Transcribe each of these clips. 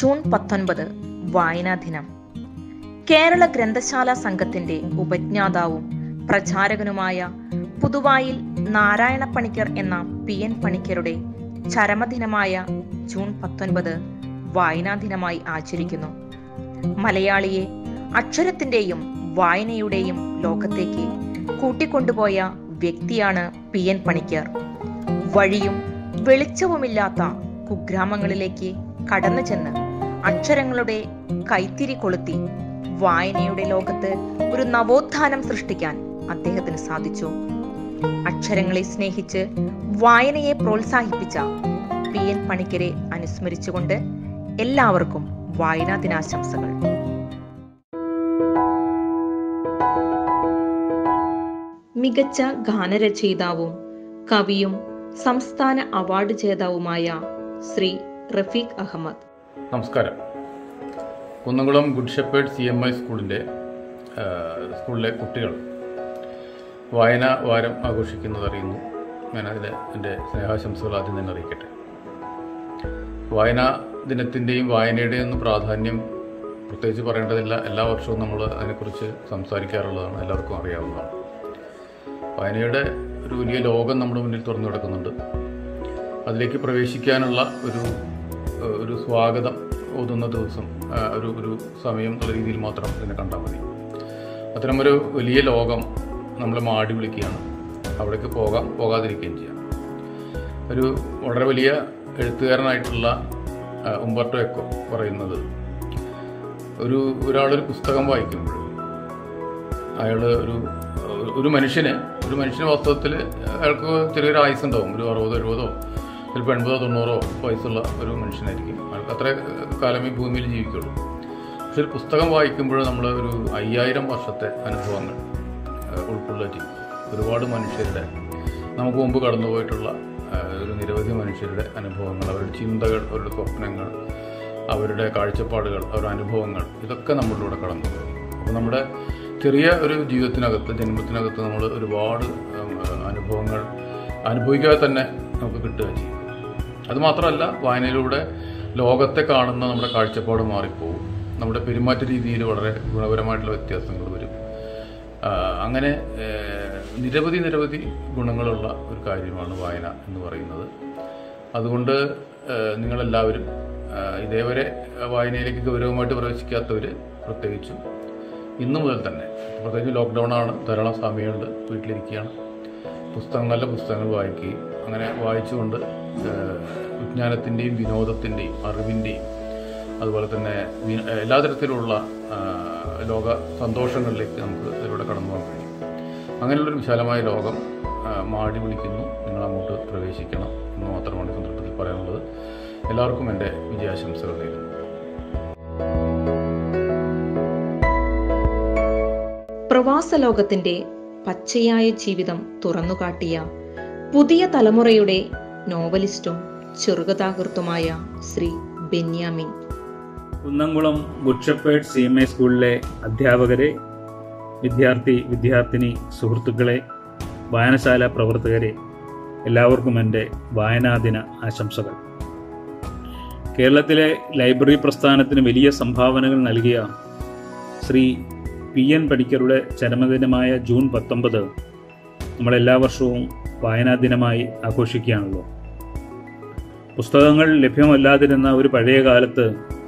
June പത്തൊൻപത് വായനാ ദിനം കേരള ഗ്രന്ഥശാല സംഘത്തിന്റെ ഉപജ്ഞാതാവും പ്രചാരകനുമായ പുതുവായിൽ നാരായണ പണിക്കർ എന്ന പി എൻ പണിക്കരുടെ ചരമദിനമായ ജൂൺ പത്തൊൻപത് വായനാ ദിനമായി ആചരിക്കുന്നു മലയാളിയെ അക്ഷരത്തിന്റെയും വായനയുടെയും ലോകത്തേക്ക് കൂട്ടിക്കൊണ്ടുപോയ വ്യക്തിയാണ് പി എൻ പണിക്കർ വഴിയും വെളിച്ചവുമില്ലാത്ത കുഗ്രാമങ്ങളിലേക്ക് കടന്നു ചെന്ന് അക്ഷരങ്ങളുടെ കൈത്തിരി കൊളുത്തി വായനയുടെ ലോകത്ത് ഒരു നവോത്ഥാനം സൃഷ്ടിക്കാൻ അദ്ദേഹത്തിന് സാധിച്ചു അക്ഷരങ്ങളെ സ്നേഹിച്ച് വായനയെ പ്രോത്സാഹിപ്പിച്ച പി എൻ പണിക്കരെ അനുസ്മരിച്ചുകൊണ്ട് എല്ലാവർക്കും വായനാ ദിനാശംസകൾ മികച്ച ഗാനരചയിതാവും കവിയും സംസ്ഥാന അവാർഡ് ജേതാവുമായ ശ്രീ റഫീഖ് അഹമ്മദ് നമസ്കാരം Kunnamkulam Good Shepherd C M I സ്കൂളിൻ്റെ ആ, സ്കൂളിലെ കുട്ടികൾ വായനാ വാരം ആഘോഷിക്കുന്നത് അറിയുന്നു ഞാനതിന് എൻ്റെ സ്നേഹാശംസകൾ ആദ്യം തന്നെ അറിയിക്കട്ടെ വായനാ ദിനത്തിൻ്റെയും വായനയുടെയും ഒന്നും പ്രാധാന്യം പ്രത്യേകിച്ച് പറയേണ്ടതില്ല എല്ലാ വർഷവും നമ്മൾ അതിനെക്കുറിച്ച് സംസാരിക്കാറുള്ളതാണ് എല്ലാവർക്കും അറിയാവുന്നതാണ് വായനയുടെ ഒരു വലിയ ലോകം നമ്മുടെ മുന്നിൽ തുറന്നു കിടക്കുന്നുണ്ട് അതിലേക്ക് പ്രവേശിക്കാനുള്ള ഒരു ഏഹ്, ഒരു സ്വാഗതം ഓതുന്ന ദിവസം ആ, ഒരു ഒരു സമയം എന്നുള്ള രീതിയിൽ മാത്രം ഇതിനെ കണ്ടാൽ മതി അത്തരമൊരു വലിയ ലോകം നമ്മളെ മാടി വിളിക്കുകയാണ് അവിടേക്ക് പോകാം പോകാതിരിക്കുകയും ചെയ്യാം ഒരു വളരെ വലിയ എഴുത്തുകാരനായിട്ടുള്ള ആ, ഉംബർട്ടോ എക്കോ പറയുന്നത് ഒരു ഒരാളൊരു പുസ്തകം വായിക്കുമ്പോൾ അയാൾ ഒരു ഒരു മനുഷ്യന് ഒരു മനുഷ്യന് വാസ്തവത്തിൽ അയാൾക്ക് ചെറിയൊരു ആയുസ് ഉണ്ടാവും ഒരു അറുപതോ എഴുപതോ ചിലപ്പോൾ എൺപതോ തൊണ്ണൂറോ വയസ്സുള്ള ഒരു മനുഷ്യനായിരിക്കും അയാൾക്ക് അത്ര കാലമേ ഭൂമിയിൽ ജീവിക്കുള്ളൂ പക്ഷെ ഒരു പുസ്തകം വായിക്കുമ്പോൾ നമ്മൾ ഒരു അയ്യായിരം വർഷത്തെ അനുഭവങ്ങൾ ഏഹ്, ഉൾക്കൊള്ളുക ചെയ്യും ഒരുപാട് മനുഷ്യരുടെ നമുക്ക് മുമ്പ് കടന്നുപോയിട്ടുള്ള ഏഹ്, ഒരു നിരവധി മനുഷ്യരുടെ അനുഭവങ്ങൾ അവരുടെ ചിന്തകൾ അവരുടെ സ്വപ്നങ്ങൾ അവരുടെ കാഴ്ചപ്പാടുകൾ അവരുടെ അനുഭവങ്ങൾ ഇതൊക്കെ നമ്മളിലൂടെ കടന്നു പോകും അപ്പോൾ നമ്മുടെ ചെറിയ ഒരു ജീവിതത്തിനകത്ത് ജന്മത്തിനകത്ത് നമ്മൾ ഒരുപാട് ഉം, അനുഭവങ്ങൾ അനുഭവിക്കാതെ തന്നെ നമുക്ക് കിട്ടുക ചെയ്യും അതുമാത്രമല്ല വായനയിലൂടെ ലോകത്തെ കാണുന്ന നമ്മുടെ കാഴ്ചപ്പാട് മാറിപ്പോവും നമ്മുടെ പെരുമാറ്റ രീതിയിൽ വളരെ ഗുണപരമായിട്ടുള്ള വ്യത്യാസങ്ങൾ വരും ആ, അങ്ങനെ ഏഹ്, നിരവധി നിരവധി ഗുണങ്ങളുള്ള ഒരു കാര്യമാണ് വായന എന്ന് പറയുന്നത് അതുകൊണ്ട് ഏഹ്, നിങ്ങളെല്ലാവരും ഏഹ്, ഇതേവരെ വായനയിലേക്ക് ഗൗരവമായിട്ട് പ്രവേശിക്കാത്തവർ പ്രത്യേകിച്ചും ഇന്നു മുതൽ തന്നെ പ്രത്യേകിച്ച് ലോക്ക്ഡൗൺ ആണ് ധാരാളം സമയമുണ്ട് വീട്ടിലിരിക്കുകയാണ് പുസ്തകം നല്ല പുസ്തകങ്ങൾ വായിക്കുകയും അങ്ങനെ വായിച്ചുകൊണ്ട് ഏഹ്, വിജ്ഞാനത്തിൻ്റെയും വിനോദത്തിൻ്റെയും അറിവിൻ്റെയും അതുപോലെ തന്നെ വി- എല്ലാ തരത്തിലുള്ള ആ, ലോക സന്തോഷങ്ങളിലേക്ക് നമുക്ക് ഇതിലൂടെ കടന്നു പോകാൻ കഴിയും അങ്ങനെയുള്ളൊരു വിശാലമായ ലോകം ആ, മാടി വിളിക്കുന്നു നിങ്ങൾ അങ്ങോട്ട് പ്രവേശിക്കണം എന്ന് മാത്രമാണ് ഈ സന്ദർഭത്തിൽ പറയാനുള്ളത് എല്ലാവർക്കും എൻ്റെ വിജയാശംസകൾ നേരുന്നു പ്രവാസ ലോകത്തിന്റെ പച്ചയായ ജീവിതം തുറന്നുകാട്ടിയ പുതിയ തലമുറയുടെ നോവലിസ്റ്റും ചെറുകഥാകൃത്തുമായ Shri Benyamin Kunnamkulam Good Shepherd C M I സ്കൂളിലെ അധ്യാപകരെ വിദ്യാർത്ഥി വിദ്യാർത്ഥിനി സുഹൃത്തുക്കളെ വായനശാല പ്രവർത്തകരെ എല്ലാവർക്കും എൻ്റെ വായനാദിന ആശംസകൾ കേരളത്തിലെ ലൈബ്രറി പ്രസ്ഥാനത്തിന് വലിയ സംഭാവനകൾ നൽകിയ ശ്രീ പി എൻ പണിക്കരുടെ ചരമദിനമായ ജൂൺ പത്തൊമ്പത് നമ്മളെല്ലാ വർഷവും വായനാ ദിനമായി ആഘോഷിക്കുകയാണല്ലോ പുസ്തകങ്ങൾ ലഭ്യമല്ലാതിരുന്ന ഒരു പഴയ കാലത്ത്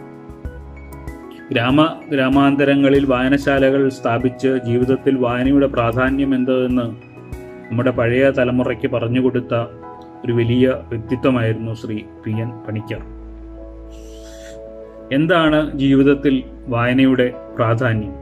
ഗ്രാമ ഗ്രാമാന്തരങ്ങളിൽ വായനശാലകൾ സ്ഥാപിച്ച് ജീവിതത്തിൽ വായനയുടെ പ്രാധാന്യം എന്തെന്ന് നമ്മുടെ പഴയ തലമുറയ്ക്ക് പറഞ്ഞുകൊടുത്ത ഒരു വലിയ വ്യക്തിത്വമായിരുന്നു ശ്രീ പി എൻ പണിക്കർ എന്താണ് ജീവിതത്തിൽ വായനയുടെ പ്രാധാന്യം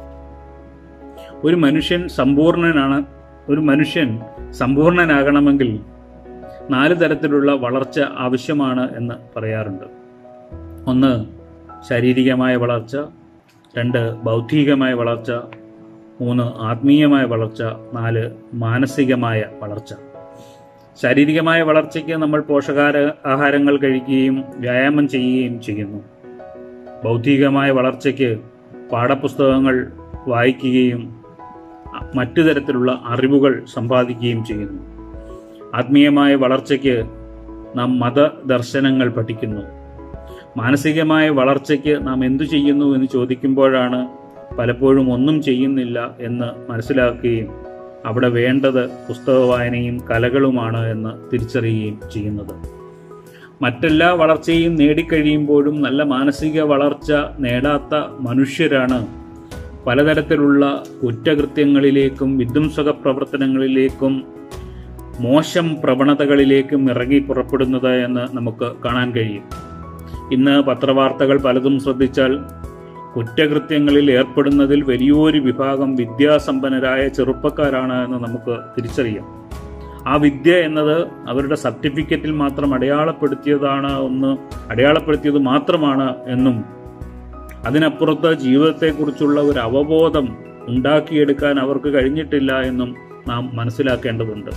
ഒരു മനുഷ്യൻ സമ്പൂർണനാണ് ഒരു മനുഷ്യൻ സമ്പൂർണനാകണമെങ്കിൽ നാല് തരത്തിലുള്ള വളർച്ച ആവശ്യമാണ് എന്ന് പറയാറുണ്ട് ഒന്ന് ശാരീരികമായ വളർച്ച രണ്ട് ബൗദ്ധികമായ വളർച്ച മൂന്ന് ആത്മീയമായ വളർച്ച നാല് മാനസികമായ വളർച്ച ശാരീരികമായ വളർച്ചയ്ക്ക് നമ്മൾ പോഷകാര ആഹാരങ്ങൾ കഴിക്കുകയും വ്യായാമം ചെയ്യുകയും ചെയ്യുന്നു ബൗദ്ധികമായ വളർച്ചയ്ക്ക് പാഠപുസ്തകങ്ങൾ വായിക്കുകയും മറ്റു തരത്തിലുള്ള അറിവുകൾ സമ്പാദിക്കുകയും ചെയ്യുന്നു ആത്മീയമായ വളർച്ചയ്ക്ക് നാം മതദർശനങ്ങൾ പഠിക്കുന്നു മാനസികമായ വളർച്ചയ്ക്ക് നാം എന്തു ചെയ്യുന്നു എന്ന് ചോദിക്കുമ്പോഴാണ് പലപ്പോഴും ഒന്നും ചെയ്യുന്നില്ല എന്ന് മനസ്സിലാക്കുകയും അവിടെ വേണ്ടത് പുസ്തക വായനയും കലകളുമാണ് എന്ന് തിരിച്ചറിയുകയും ചെയ്യുന്നത് മറ്റെല്ലാ വളർച്ചയും നേടിക്കഴിയുമ്പോഴും നല്ല മാനസിക വളർച്ച നേടാത്ത മനുഷ്യരാണ് പലതരത്തിലുള്ള കുറ്റകൃത്യങ്ങളിലേക്കും വിധ്വംസക പ്രവർത്തനങ്ങളിലേക്കും മോശം പ്രവണതകളിലേക്കും ഇറങ്ങി പുറപ്പെടുന്നത് എന്ന് നമുക്ക് കാണാൻ കഴിയും ഇന്ന് പത്രവാർത്തകൾ പലതും ശ്രദ്ധിച്ചാൽ കുറ്റകൃത്യങ്ങളിൽ ഏർപ്പെടുന്നതിൽ വലിയൊരു വിഭാഗം വിദ്യാസമ്പന്നരായ ചെറുപ്പക്കാരാണ് എന്ന് നമുക്ക് തിരിച്ചറിയാം ആ വിദ്യ എന്നത് അവരുടെ സർട്ടിഫിക്കറ്റിൽ മാത്രം അടയാളപ്പെടുത്തിയതാണ് ഒന്ന് അടയാളപ്പെടുത്തിയത് മാത്രമാണ് എന്നും അതിനപ്പുറത്ത് ജീവിതത്തെക്കുറിച്ചുള്ള ഒരു അവബോധം ഉണ്ടാക്കിയെടുക്കാൻ അവർക്ക് കഴിഞ്ഞിട്ടില്ല എന്നും നാം മനസ്സിലാക്കേണ്ടതുണ്ട്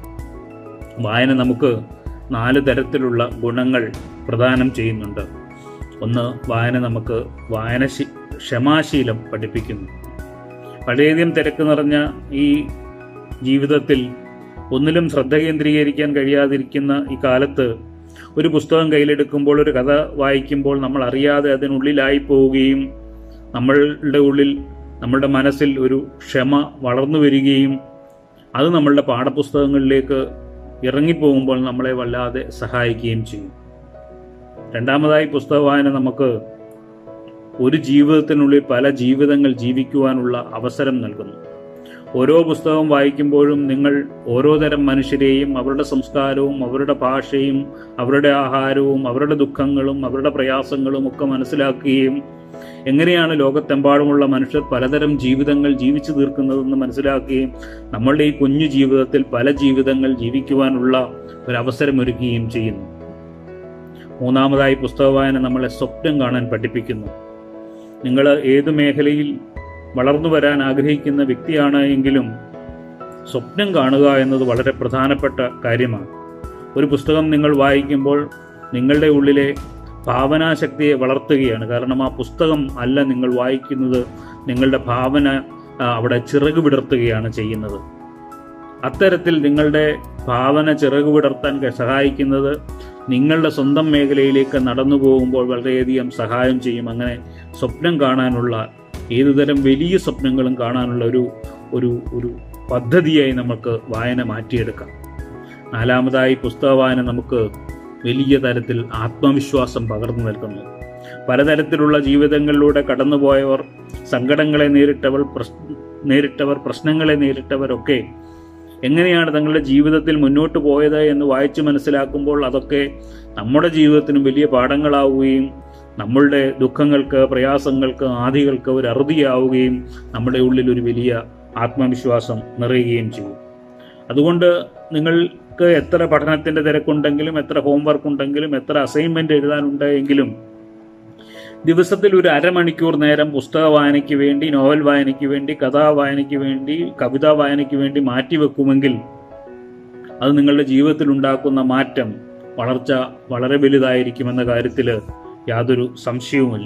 വായന നമുക്ക് നാല് തരത്തിലുള്ള ഗുണങ്ങൾ പ്രദാനം ചെയ്യുന്നുണ്ട് ഒന്ന് വായന നമുക്ക് വായന ക്ഷമാശീലം പഠിപ്പിക്കുന്നു വളരെയധികം തിരക്ക് നിറഞ്ഞ ഈ ജീവിതത്തിൽ ഒന്നിലും ശ്രദ്ധ കേന്ദ്രീകരിക്കാൻ കഴിയാതിരിക്കുന്ന ഈ കാലത്ത് ഒരു പുസ്തകം കയ്യിലെടുക്കുമ്പോൾ ഒരു കഥ വായിക്കുമ്പോൾ നമ്മൾ അറിയാതെ അതിനുള്ളിലായി പോവുകയും നമ്മളുടെ ഉള്ളിൽ നമ്മളുടെ മനസ്സിൽ ഒരു ക്ഷമ വളർന്നു വരികയും അത് നമ്മളുടെ പാഠപുസ്തകങ്ങളിലേക്ക് ഇറങ്ങിപ്പോകുമ്പോൾ നമ്മളെ വല്ലാതെ സഹായിക്കുകയും ചെയ്യും രണ്ടാമതായി പുസ്തക വായന നമുക്ക് ഒരു ജീവിതത്തിനുള്ളിൽ പല ജീവിതങ്ങൾ ജീവിക്കുവാനുള്ള അവസരം നൽകുന്നു ഓരോ പുസ്തകം വായിക്കുമ്പോഴും നിങ്ങൾ ഓരോ തരം മനുഷ്യരെയും അവരുടെ സംസ്കാരവും അവരുടെ ഭാഷയും അവരുടെ ആഹാരവും അവരുടെ ദുഃഖങ്ങളും അവരുടെ പ്രയാസങ്ങളും ഒക്കെ മനസ്സിലാക്കുകയും എങ്ങനെയാണ് ലോകത്തെമ്പാടുമുള്ള മനുഷ്യർ പലതരം ജീവിതങ്ങൾ ജീവിച്ചു തീർക്കുന്നതെന്ന് മനസ്സിലാക്കുകയും നമ്മളുടെ ഈ കുഞ്ഞു ജീവിതത്തിൽ പല ജീവിതങ്ങൾ ജീവിക്കുവാനുള്ള ഒരു അവസരമൊരുക്കുകയും ചെയ്യുന്നു മൂന്നാമതായി പുസ്തക വായന നമ്മളെ സ്വപ്നം കാണാൻ പഠിപ്പിക്കുന്നു നിങ്ങൾ ഏത് മേഖലയിൽ വളർന്നു വരാൻ ആഗ്രഹിക്കുന്ന വ്യക്തിയാണ് എങ്കിലും സ്വപ്നം കാണുക എന്നത് വളരെ പ്രധാനപ്പെട്ട കാര്യമാണ് ഒരു പുസ്തകം നിങ്ങൾ വായിക്കുമ്പോൾ നിങ്ങളുടെ ഉള്ളിലെ ഭാവനാശക്തിയെ വളർത്തുകയാണ് കാരണം ആ പുസ്തകം അല്ല നിങ്ങൾ വായിക്കുന്നത് നിങ്ങളുടെ ഭാവന അവിടെ ചിറക് വിടർത്തുകയാണ് ചെയ്യുന്നത് അത്തരത്തിൽ നിങ്ങളുടെ ഭാവന ചിറക് വിടർത്താൻ സഹായിക്കുന്നത് നിങ്ങളുടെ സ്വന്തം മേഖലയിലേക്ക് നടന്നു പോകുമ്പോൾ വളരെയധികം സഹായം ചെയ്യും അങ്ങനെ സ്വപ്നം കാണാനുള്ള ഏതുതരം വലിയ സ്വപ്നങ്ങളും കാണാനുള്ള ഒരു ഒരു ഒരു പദ്ധതിയായി നമുക്ക് വായന മാറ്റിയെടുക്കാം നാലാമതായി പുസ്തക വായന നമുക്ക് വലിയ തരത്തിൽ ആത്മവിശ്വാസം പകർന്നു നൽകുന്നു പലതരത്തിലുള്ള ജീവിതങ്ങളിലൂടെ കടന്നുപോയവർ സങ്കടങ്ങളെ നേരിട്ടവർ നേരിട്ടവർ പ്രശ്നങ്ങളെ നേരിട്ടവരൊക്കെ എങ്ങനെയാണ് തങ്ങളുടെ ജീവിതത്തിൽ മുന്നോട്ട് പോയത് എന്ന് വായിച്ചു മനസ്സിലാക്കുമ്പോൾ അതൊക്കെ നമ്മുടെ ജീവിതത്തിനും വലിയ പാഠങ്ങളാവുകയും നമ്മളുടെ ദുഃഖങ്ങൾക്ക് പ്രയാസങ്ങൾക്ക് ആദികൾക്ക് ഒരു അറുതിയാവുകയും നമ്മുടെ ഉള്ളിൽ ഒരു വലിയ ആത്മവിശ്വാസം നിറയുകയും ചെയ്യും അതുകൊണ്ട് നിങ്ങൾക്ക് എത്ര പഠനത്തിന്റെ തിരക്കുണ്ടെങ്കിലും എത്ര ഹോംവർക്ക് ഉണ്ടെങ്കിലും എത്ര അസൈൻമെന്റ് എഴുതാനുണ്ടെങ്കിലും ദിവസത്തിൽ ഒരു അരമണിക്കൂർ നേരം പുസ്തക വായനയ്ക്ക് വേണ്ടി നോവൽ വായനയ്ക്ക് വേണ്ടി കഥാ വായനയ്ക്ക് വേണ്ടി കവിതാ വായനയ്ക്ക് വേണ്ടി മാറ്റിവെക്കുമെങ്കിൽ അത് നിങ്ങളുടെ ജീവിതത്തിൽ ഉണ്ടാക്കുന്ന മാറ്റം വളർച്ച വളരെ വലുതായിരിക്കുമെന്ന കാര്യത്തിൽ യാതൊരു സംശയവുമില്ല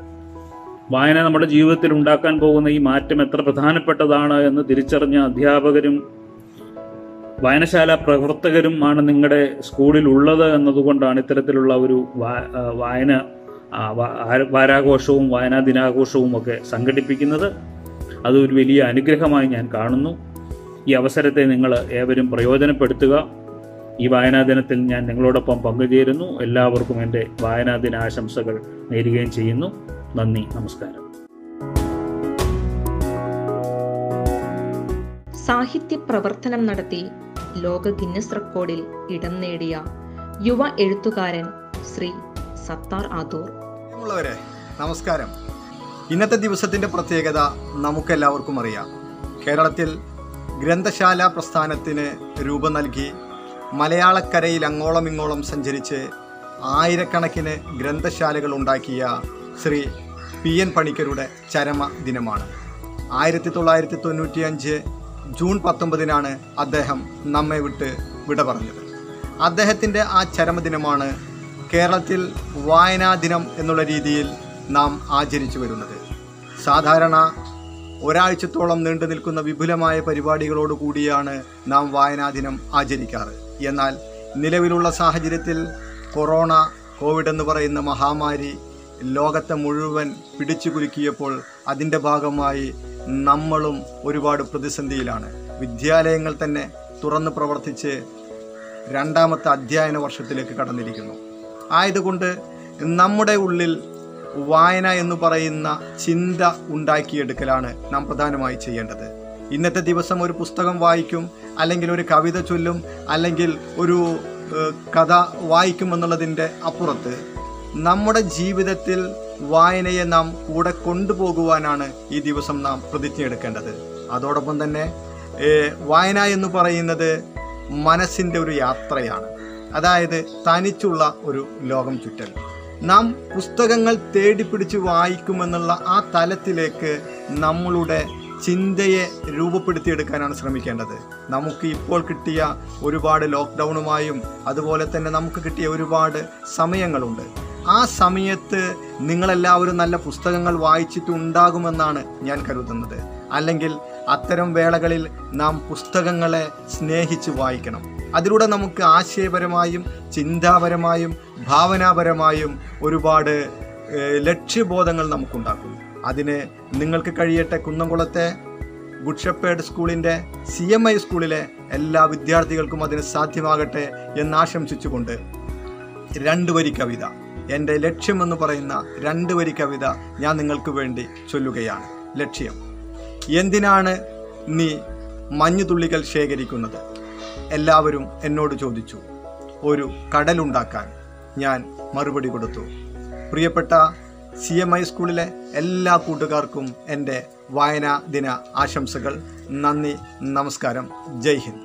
വായന നമ്മുടെ ജീവിതത്തിൽ ഉണ്ടാക്കാൻ പോകുന്ന ഈ മാറ്റം എത്ര പ്രധാനപ്പെട്ടതാണ് എന്ന് തിരിച്ചറിഞ്ഞ അധ്യാപകരും വായനശാല പ്രവർത്തകരും ആണ് നിങ്ങളുടെ സ്കൂളിൽ ഉള്ളത് എന്നതുകൊണ്ടാണ് ഇത്തരത്തിലുള്ള ഒരു വായന വാരാഘോഷവും വായനാ ദിനാഘോഷവും ഒക്കെ സംഘടിപ്പിക്കുന്നത് അതൊരു വലിയ അനുഗ്രഹമായി ഞാൻ കാണുന്നു ഈ അവസരത്തെ നിങ്ങൾ ഏവരും പ്രയോജനപ്പെടുത്തുക ഈ വായനാ ദിനത്തിൽ ഞാൻ നിങ്ങളോടൊപ്പം പങ്കുചേരുന്നു എല്ലാവർക്കും എൻ്റെ വായനാ ദിന ആശംസകൾ നേരുകയും ചെയ്യുന്നു നന്ദി നമസ്കാരം സാഹിത്യ പ്രവർത്തനം നടത്തി ലോക ഗിന്നസ് റെക്കോർഡിൽ ഇടം നേടിയ യുവ എഴുത്തുകാരൻ ശ്രീ സത്താർ ആദൂർ പ്രിയമുള്ളവരെ നമസ്കാരം ഇന്നത്തെ ദിവസത്തിന്റെ പ്രത്യേകത നമുക്കെല്ലാവർക്കും അറിയാം കേരളത്തിൽ ഗ്രന്ഥശാല പ്രസ്ഥാനത്തിന് രൂപം നൽകി മലയാളക്കരയിൽ അങ്ങോളം ഇങ്ങോളം സഞ്ചരിച്ച് ആയിരക്കണക്കിന് ഗ്രന്ഥശാലകൾ ഉണ്ടാക്കിയ ശ്രീ പി എൻ പണിക്കരുടെ ചരമ ദിനമാണ് ആയിരത്തി തൊള്ളായിരത്തി തൊണ്ണൂറ്റി അഞ്ച് ജൂൺ പത്തൊമ്പതിനാണ് അദ്ദേഹം നമ്മെ വിട്ട് വിട പറഞ്ഞത് അദ്ദേഹത്തിൻ്റെ ആ ചരമദിനമാണ് കേരളത്തിൽ വായനാ ദിനം എന്നുള്ള രീതിയിൽ നാം ആചരിച്ചു വരുന്നത് സാധാരണ ഒരാഴ്ചത്തോളം നീണ്ടു നിൽക്കുന്ന വിപുലമായ പരിപാടികളോട് കൂടിയാണ് നാം വായനാ ദിനം ആചരിക്കാറ് എന്നാൽ നിലവിലുള്ള സാഹചര്യത്തിൽ കൊറോണ കോവിഡ് എന്ന് പറയുന്ന മഹാമാരി ലോകത്തെ മുഴുവൻ പിടിച്ചു കുലുക്കിയപ്പോൾ അതിൻ്റെ ഭാഗമായി നമ്മളും ഒരുപാട് പ്രതിസന്ധിയിലാണ് വിദ്യാലയങ്ങൾ തന്നെ തുറന്ന് പ്രവർത്തിച്ച് രണ്ടാമത്തെ അധ്യയന വർഷത്തിലേക്ക് കടന്നിരിക്കുന്നു ആയതുകൊണ്ട് നമ്മുടെ ഉള്ളിൽ വായന എന്ന് പറയുന്ന ചിന്ത ഉണ്ടാക്കിയെടുക്കലാണ് നാം പ്രധാനമായി ചെയ്യേണ്ടത് ഇന്നത്തെ ദിവസം ഒരു പുസ്തകം വായിക്കും അല്ലെങ്കിൽ ഒരു കവിത ചൊല്ലും അല്ലെങ്കിൽ ഒരു ഏഹ്, കഥ വായിക്കും എന്നുള്ളതിൻ്റെ അപ്പുറത്ത് നമ്മുടെ ജീവിതത്തിൽ വായനയെ നാം കൂടെ കൊണ്ടുപോകുവാനാണ് ഈ ദിവസം നാം പ്രതിജ്ഞയെടുക്കേണ്ടത് അതോടൊപ്പം തന്നെ ഏഹ്, വായന എന്ന് പറയുന്നത് മനസ്സിൻ്റെ ഒരു യാത്രയാണ് അതായത് തനിച്ചുള്ള ഒരു ലോകം ചുറ്റൽ നാം പുസ്തകങ്ങൾ തേടിപ്പിടിച്ച് വായിക്കുമെന്നുള്ള ആ തലത്തിലേക്ക് നമ്മളുടെ ചിന്തയെ രൂപപ്പെടുത്തിയെടുക്കാനാണ് ശ്രമിക്കേണ്ടത് നമുക്ക് ഇപ്പോൾ കിട്ടിയ ഒരുപാട് ലോക്ക്ഡൗണുമായും അതുപോലെ തന്നെ നമുക്ക് കിട്ടിയ ഒരുപാട് സമയങ്ങളുണ്ട് ആ സമയത്ത് നിങ്ങളെല്ലാവരും നല്ല പുസ്തകങ്ങൾ വായിച്ചിട്ടുണ്ടാകുമെന്നാണ് ഞാൻ കരുതുന്നത് അല്ലെങ്കിൽ അത്തരം വേളകളിൽ നാം പുസ്തകങ്ങളെ സ്നേഹിച്ച് വായിക്കണം അതിലൂടെ നമുക്ക് ആശയപരമായും ചിന്താപരമായും ഭാവനാപരമായും ഒരുപാട് ഏഹ്, ലക്ഷ്യബോധങ്ങൾ നമുക്കുണ്ടാക്കും അതിന് നിങ്ങൾക്ക് കഴിയട്ടെ കുന്നംകുളത്തെ ഗുഡ് ഷെപ്പേർഡ് സ്കൂളിൻ്റെ സി എം ഐ സ്കൂളിലെ എല്ലാ വിദ്യാർത്ഥികൾക്കും അതിന് സാധ്യമാകട്ടെ എന്നാശംസിച്ചുകൊണ്ട് രണ്ട് വരി കവിത എൻ്റെ ലക്ഷ്യം എന്ന് പറയുന്ന രണ്ട് വരി കവിത ഞാൻ നിങ്ങൾക്ക് വേണ്ടി ചൊല്ലുകയാണ് ലക്ഷ്യം എന്തിനാണ് നീ മഞ്ഞുതുള്ളികൾ ശേഖരിക്കുന്നത് എല്ലാവരും എന്നോട് ചോദിച്ചു ഒരു കടലുണ്ടാക്കാൻ ഞാൻ മറുപടി കൊടുത്തു പ്രിയപ്പെട്ട സി എം ഐ സ്കൂളിലെ എല്ലാ കൂട്ടുകാർക്കും എൻ്റെ വായനാ ദിന ആശംസകൾ നന്ദി നമസ്കാരം ജയ് ഹിന്ദ്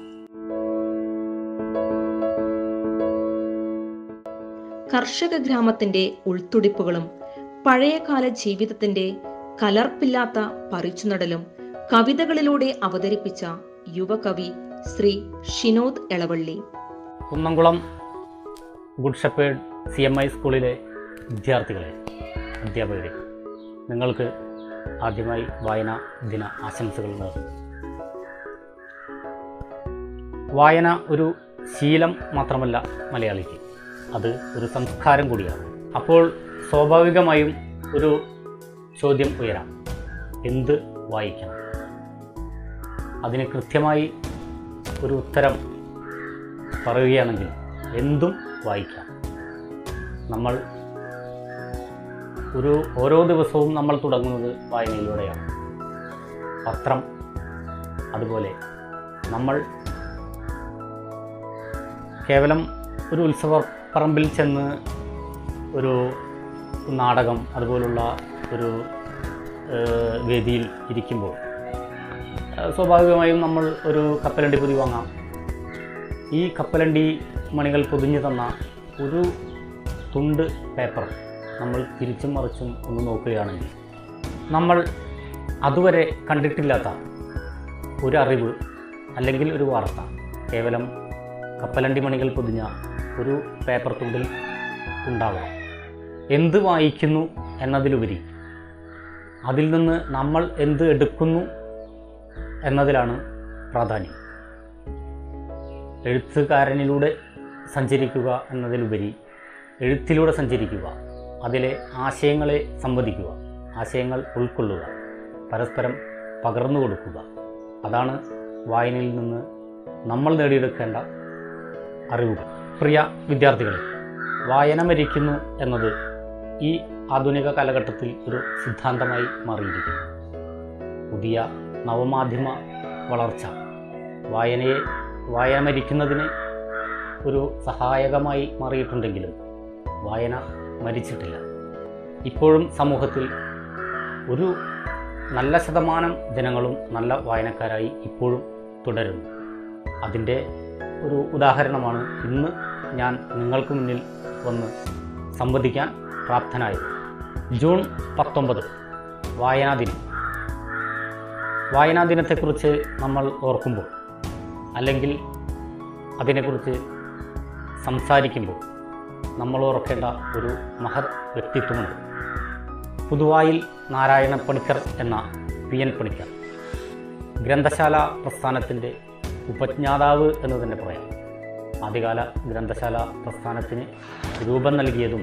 കർഷക ഗ്രാമത്തിന്റെ ഉൾത്തുടിപ്പുകളും പഴയകാല ജീവിതത്തിന്റെ കലർപ്പില്ലാത്ത പറിച്ചുനടലും കവിതകളിലൂടെ അവതരിപ്പിച്ച യുവകവി Shri Shinod Elavally Kunnamkulam Good Shepherd C M I സ്കൂളിലെ വിദ്യാർത്ഥികളെ അധ്യാപകരെ നിങ്ങൾക്ക് ആദ്യമായി വായനാ ദിന ആശംസകൾ നേർന്നു വായന ഒരു ശീലം മാത്രമല്ല മലയാളിക്ക് അത് ഒരു സംസ്കാരം കൂടിയാണ് അപ്പോൾ സ്വാഭാവികമായും ഒരു ചോദ്യം ഉയരാം എന്ത് വായിക്കണം അതിന് കൃത്യമായി ഒരു ഉത്തരം പറയുകയാണെങ്കിൽ എന്തും വായിക്കാം നമ്മൾ ഒരു ഓരോ ദിവസവും നമ്മൾ തുടങ്ങുന്നത് വായനയിലൂടെയാണ് പത്രം അതുപോലെ നമ്മൾ കേവലം ഒരു ഉത്സവ പറമ്പിൽ ചെന്ന് ഒരു നാടകം അതുപോലുള്ള ഒരു ഏഹ്, വേദിയിൽ ഇരിക്കുമ്പോൾ ഏഹ്, സ്വാഭാവികമായും നമ്മൾ ഒരു കപ്പലണ്ടി പൊതി വാങ്ങാം ഈ കപ്പലണ്ടി മണികൾ പൊതിഞ്ഞു തന്ന ഒരു തുണ്ട് പേപ്പർ നമ്മൾ തിരിച്ചും മറിച്ചും ഒന്ന് നോക്കുകയാണെങ്കിൽ നമ്മൾ അതുവരെ കണ്ടിട്ടില്ലാത്ത ഒരു അറിവ് അല്ലെങ്കിൽ ഒരു വാർത്ത കേവലം കപ്പലണ്ടി മണികൾ പൊതിഞ്ഞ ഒരു പേപ്പർ തുണ്ടിൽ ഉണ്ടാവണം എന്ത് വായിക്കുന്നു എന്നതിലുപരി അതിൽ നിന്ന് നമ്മൾ എന്ത് എടുക്കുന്നു എന്നതിലാണ് പ്രാധാന്യം എഴുത്തുകാരനിലൂടെ സഞ്ചരിക്കുക എന്നതിലുപരി എഴുത്തിലൂടെ സഞ്ചരിക്കുക അതിലെ ആശയങ്ങളെ സംവദിക്കുക ആശയങ്ങൾ ഉൾക്കൊള്ളുക പരസ്പരം പകർന്നു കൊടുക്കുക അതാണ് വായനയിൽ നിന്ന് നമ്മൾ നേടിയെടുക്കേണ്ട അറിവുകൾ പ്രിയ വിദ്യാർത്ഥികളെ വായന മരിക്കുന്നു എന്നത് ഈ ആധുനിക കാലഘട്ടത്തിൽ ഒരു സിദ്ധാന്തമായി മാറിയിരിക്കുന്നു പുതിയ നവമാധ്യമ വളർച്ച വായനയെ വായന മരിക്കുന്നതിന് ഒരു സഹായകമായി മാറിയിട്ടുണ്ടെങ്കിലും വായന മരിച്ചിട്ടില്ല ഇപ്പോഴും സമൂഹത്തിൽ ഒരു നല്ല ശതമാനം ജനങ്ങളും നല്ല വായനക്കാരായി ഇപ്പോഴും തുടരുന്നു അതിൻ്റെ ഒരു ഉദാഹരണമാണ് ഇന്ന് ഞാൻ നിങ്ങൾക്ക് മുന്നിൽ വന്ന് സംവദിക്കാൻ പ്രാപ്തനായത് ജൂൺ പത്തൊമ്പത് വായനാ ദിനം വായനാ ദിനത്തെക്കുറിച്ച് നമ്മൾ ഓർക്കുമ്പോൾ അല്ലെങ്കിൽ അതിനെക്കുറിച്ച് സംസാരിക്കുമ്പോൾ നമ്മൾ ഓർക്കേണ്ട ഒരു മഹത് വ്യക്തിത്വമുണ്ട് പുതുവായിൽ നാരായണ പണിക്കർ എന്ന പി എൻ പണിക്കർ ഗ്രന്ഥശാല പ്രസ്ഥാനത്തിൻ്റെ ഉപജ്ഞാതാവ് എന്ന് തന്നെ പറയാം ആദ്യകാല ഗ്രന്ഥശാല പ്രസ്ഥാനത്തിന് രൂപം നൽകിയതും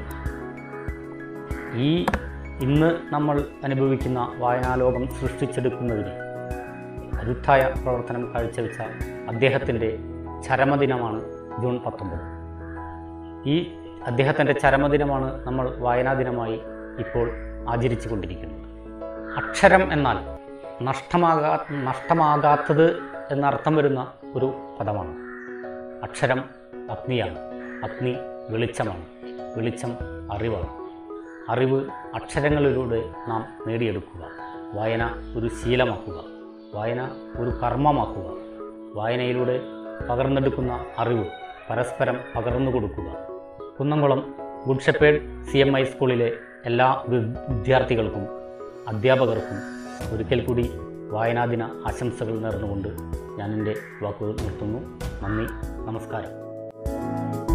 ഈ ഇന്ന് നമ്മൾ അനുഭവിക്കുന്ന വായനാലോകം സൃഷ്ടിച്ചെടുക്കുന്നതിന് കരുത്തായ പ്രവർത്തനം കാഴ്ചവെച്ച അദ്ദേഹത്തിൻ്റെ ചരമദിനമാണ് ജൂൺ പത്തൊമ്പത് ഈ അദ്ദേഹത്തിൻ്റെ ചരമദിനമാണ് നമ്മൾ വായനാ ദിനമായി ഇപ്പോൾ ആചരിച്ചു കൊണ്ടിരിക്കുന്നത് അക്ഷരം എന്നാൽ നഷ്ടമാകാ നഷ്ടമാകാത്തത് എന്നർത്ഥം വരുന്ന ഒരു പദമാണ് അക്ഷരം അഗ്നിയാണ് അഗ്നി വെളിച്ചമാണ് വെളിച്ചം അറിവാണ് അറിവ് അക്ഷരങ്ങളിലൂടെ നാം നേടിയെടുക്കുക വായന ഒരു ശീലമാക്കുക വായന ഒരു കർമ്മമാക്കുക വായനയിലൂടെ പകർന്നെടുക്കുന്ന അറിവ് പരസ്പരം പകർന്നു കൊടുക്കുക Kunnamkulam Good Shepherd C M I സ്കൂളിലെ എല്ലാ വി- വിദ്യാർത്ഥികൾക്കും അധ്യാപകർക്കും ഒരിക്കൽ കൂടി വായനാദിന ആശംസകൾ നേർന്നുകൊണ്ട് ഞാൻ എൻ്റെ വാക്കുകൾ നിർത്തുന്നു നന്ദി നമസ്കാരം